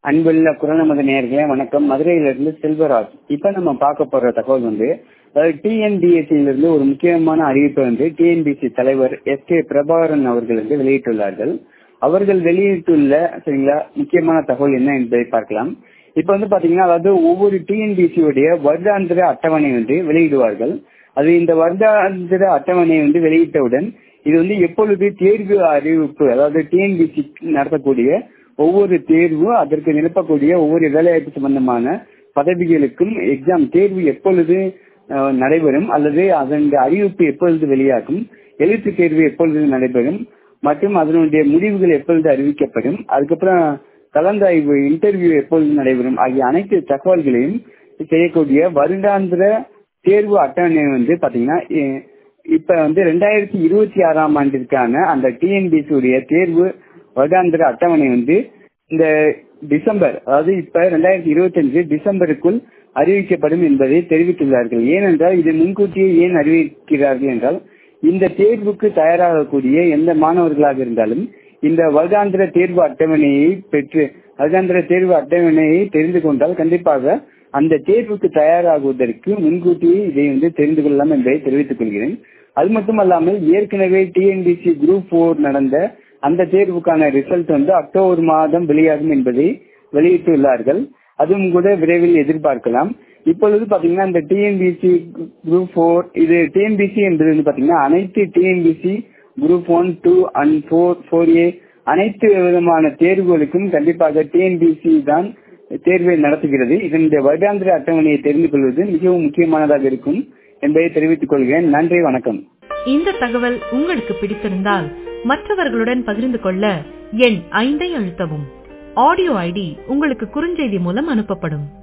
அன்புள்ள குரநமது நேர்களே வணக்கம் மதுரையிலிருந்து செல்வராஜ் இப்ப நம்ம பார்க்க போற தகவல் வந்து அதாவது டிஎன்பிஎஸ்சியிலிருந்து ஒரு முக்கியமான அறிவிப்பை வந்து டிஎன்பிசி தலைவர் எஸ் கே பிரபாகரன் அவர்கள் வந்து வெளியிட்டுள்ளார்கள் அவர்கள் வெளியிட்டுள்ள சரிங்களா முக்கியமான தகவல் என்ன என்பதை பார்க்கலாம் இப்ப வந்து பாத்தீங்கன்னா அதாவது ஒவ்வொரு டிஎன்பிசி உடைய வருடாந்திர அட்டவணை வந்து வெளியிடுவார்கள் அது இந்த வருடாந்திர அட்டவணை வந்து வெளியிட்டவுடன் இது வந்து எப்பொழுது தேர்வு அறிவிப்பு அதாவது டிஎன்பிசி நடத்தக்கூடிய ஒவ்வொரு தேர்வு அதற்கு நிரப்பக்கூடிய ஒவ்வொரு வேலைவாய்ப்பு சம்பந்தமான பதவிகளுக்கும் எக்ஸாம் தேர்வு எப்பொழுது நடைபெறும் அல்லது அதன் அறிவிப்பு எப்பொழுது வெளியாகும் எழுத்து தேர்வு எப்பொழுது நடைபெறும் மற்றும் அதனுடைய முடிவுகள் எப்பொழுது அறிவிக்கப்படும் அதுக்கப்புறம் கலந்தாய்வு இன்டர்வியூ எப்பொழுது நடைபெறும் ஆகிய அனைத்து தகவல்களையும் செய்யக்கூடிய வருடாந்திர தேர்வு அட்டவணை வந்து பாத்தீங்கன்னா இப்ப வந்து ரெண்டாயிரத்தி இருபத்தி ஆறாம் ஆண்டிற்கான அந்த டிஎன்பிசி உடைய தேர்வு வருடாந்திர அட்டவணை வந்து இந்த டிசம்பர் அதாவது இப்ப ரெண்டாயிரத்தி இருபத்தி அஞ்சு டிசம்பருக்குள் அறிவிக்கப்படும் என்பதை தெரிவித்துள்ளார்கள் ஏனென்றால் இது முன்கூட்டியே ஏன் அறிவிக்கிறார்கள் என்றால் இந்த தேர்வுக்கு தயாராகக்கூடிய எந்த மாணவர்களாக இருந்தாலும் இந்த வருடாந்திர தேர்வு அட்டவணையை பெற்று வருடாந்திர தேர்வு அட்டவணையை தெரிந்து கொண்டால் கண்டிப்பாக அந்த தேர்வுக்கு தயாராகுவதற்கு முன்கூட்டியே இதை வந்து தெரிந்து கொள்ளலாம் என்பதை தெரிவித்துக் கொள்கிறேன் அது மட்டுமல்லாமல் ஏற்கனவே டிஎன்பிசி குரூப் போர் நடந்த அந்த தேர்வுக்கான ரிசல்ட் வந்து அக்டோபர் மாதம் வெளியாகும் என்பதை வெளியிட்டுள்ளார்கள் அதுவும் கூட விரைவில் எதிர்பார்க்கலாம் இப்பொழுது பாத்தீங்கன்னா இந்த டிஎன்பிசி குரூப் போர் இது டிஎன்பிசி என்பது வந்து பாத்தீங்கன்னா அனைத்து TNPSC group one two and four four A அனைத்து விதமான தேர்வுகளுக்கும் கண்டிப்பாக டிஎன்பிசி தான் தேர்வை நடத்துகிறது இதனுடைய வருடாந்திர அட்டவணையை தெரிந்து கொள்வது மிகவும் முக்கியமானதாக இருக்கும் என்பதை தெரிவித்துக் கொள்கிறேன் நன்றி வணக்கம் இந்த தகவல் உங்களுக்கு பிடித்திருந்தால் மற்றவர்களுடன் பகிர்ந்து கொள்ள எண் ஐந்தை அழுத்தவும் ஆடியோ ஐடி உங்களுக்கு குறுஞ்செய்தி மூலம் அனுப்பப்படும்